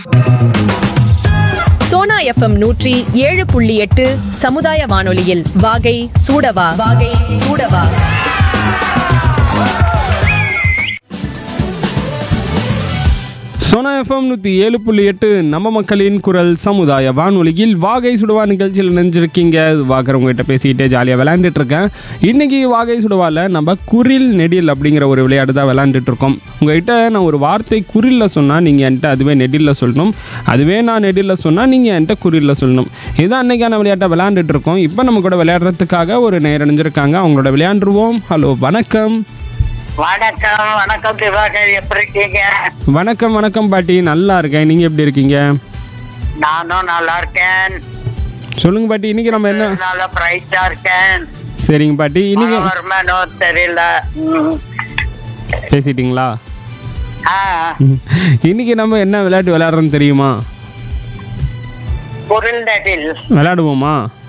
Sona FM நூற்றி ஏழு புள்ளி எட்டு சமுதாய வானொலியில் வாகை சூடவா வாகை சூடவா சோனா எஃப்எம் நூற்றி ஏழு புள்ளி எட்டு நம்ம மக்களின் குரல் சமுதாய வானொலியில் வாகை சுடுவா நிகழ்ச்சியில் நினைஞ்சிருக்கீங்க வாக்குறவங்ககிட்ட பேசிக்கிட்டே ஜாலியாக விளையாண்டுட்டு இருக்கேன் இன்னைக்கு வாகை சுடுவாவில் நம்ம குரில் நெடில் அப்படிங்கிற ஒரு விளையாட்டு தான் விளையாண்டுட்டு இருக்கோம் உங்ககிட்ட நான் ஒரு வார்த்தை குரிலில் சொன்னால் நீங்கள் என்கிட்ட அதுவே நெடிலில் சொல்லணும் அதுவே நான் நெடிலில் சொன்னால் நீங்கள் என்கிட்ட குரிலில் சொல்லணும் இதுதான் அன்னைக்கான விளையாட்டை விளையாண்டுட்டு இருக்கோம் இப்போ நம்ம கூட விளையாடுறதுக்காக ஒரு நேரம் அணிஞ்சிருக்காங்க அவங்களோட விளையாண்டுருவோம் ஹலோ வணக்கம் வணக்கம் வணக்கம் திவாகர் எப்படி இருக்கீங்க வணக்கம் வணக்கம் பாட்டி நல்லா இருக்கேன் நீங்கள் எப்படி இருக்கீங்க நானும் நல்லா இருக்கேன் சொல்லுங்க பாட்டி இன்னைக்கு நம்ம என்ன நல்லா பிரைட்டா இருக்கேன் சரிங்க பாட்டி இன்னைக்கு வருமானோ தெரியல ம். பேசிட்டீங்களா ஆ, ம். இன்னைக்கு நம்ம என்ன விளையாட்டு விளையாடுறோம்னு தெரியுமா பொருள் நடில் விளையாடுவோமா